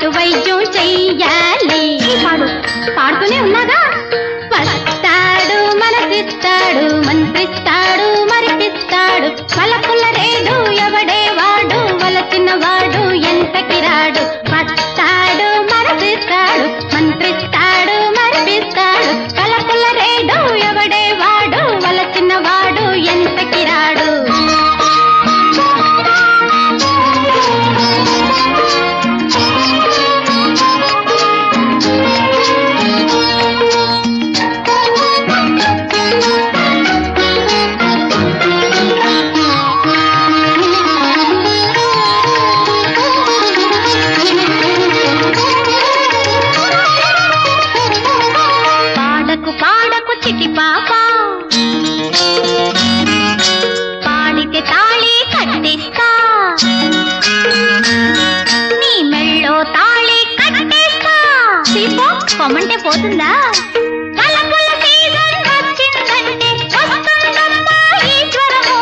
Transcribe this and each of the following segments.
నాటు వైద్యం చెయ్యాలి పాడు పాడుతూనే ఉన్నాగా వస్తాడు మనసిస్తాడు మంత్రిస్తాడు మరిపిస్తాడు వలపుల రేడు ఎవడే వాడు వలసిన వాడు ఎంతకి రాడు వస్తాడు మనసిస్తాడు మంత్రిస్తాడు మరిపిస్తాడు వలపుల రేడు ఎవడే వాడు వలసిన వాడు ఎంతకి రాడు పాడకు పాడకు చిటి పాప పాడితే తాళి కట్టిస్తా నీ మెళ్ళో తాళి కట్టేస్తా తీపో పొమ్మంటే పోతుందా తలపుల సీజన్ వచ్చిందంటే వస్తుందమ్మా ఈశ్వరము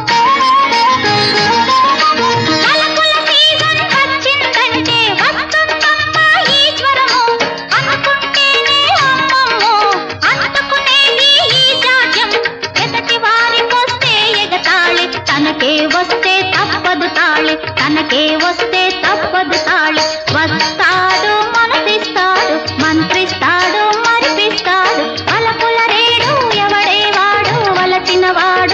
తలపుల సీజన్ వచ్చిందంటే వస్తుందమ్మా ఈశ్వరము అనుకుంటేనే అమ్మమ్మో అందుకునేది ఈ జాడ్యం ఎదటి వారికొస్తే ఎగతాళి తనకే వస్తే తప్పదు తాళి తనకే వస్తే తప్పదు తాళి వస్తాడు మనసిస్తాడు మంత్రిస్తాడు మరిపిస్తాడు అలపుల రేడు ఎవడే వాడు వలచిన వాడు